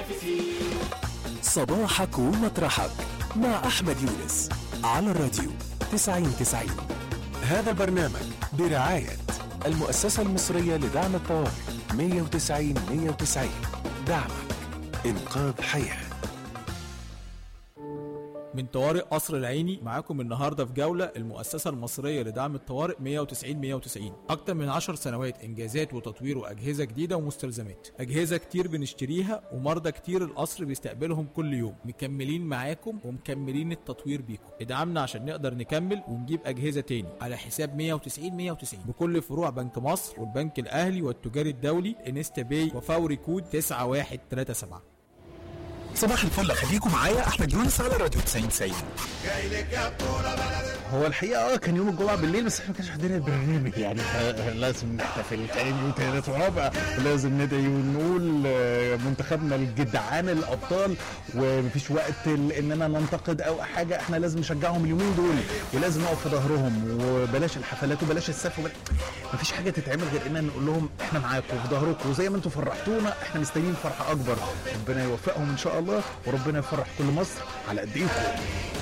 صباحك ومطرحك مع أحمد يونس على الراديو 90 90 هذا البرنامج برعاية المؤسسة المصرية لدعم الطوارئ 190 190 دعمك إنقاذ حياه من طوارئ قصر العيني معاكم النهارده في جوله المؤسسه المصريه لدعم الطوارئ 190 190 اكتر من 10 سنوات انجازات وتطوير واجهزه جديده ومستلزمات اجهزه كتير بنشتريها ومرضى كتير القصر بيستقبلهم كل يوم مكملين معاكم ومكملين التطوير بيكم ادعمنا عشان نقدر نكمل ونجيب اجهزه تاني على حساب 190 190 بكل فروع بنك مصر والبنك الاهلي والتجاري الدولي انستا باي وفوري كود 9137 صباح الفل خليكم معايا أحمد يونس على الراديو 90 90 هو الحقيقه اه كان يوم الجمعه بالليل بس احنا ما كانش عندنا البرنامج يعني لازم نحتفل تاني وتالت ورابع ولازم ندعي ونقول آه، منتخبنا الجدعان الابطال ومفيش وقت ل- اننا ننتقد او حاجه احنا لازم نشجعهم اليومين دول ولازم نقف في ظهرهم وبلاش الحفلات وبلاش السف وبلاش مفيش حاجه تتعمل غير اننا نقول لهم احنا معاكم وفي ظهركم وزي ما انتم فرحتونا احنا مستنيين فرحه اكبر ربنا يوفقهم ان شاء الله وربنا يفرح كل مصر على قد ايدكم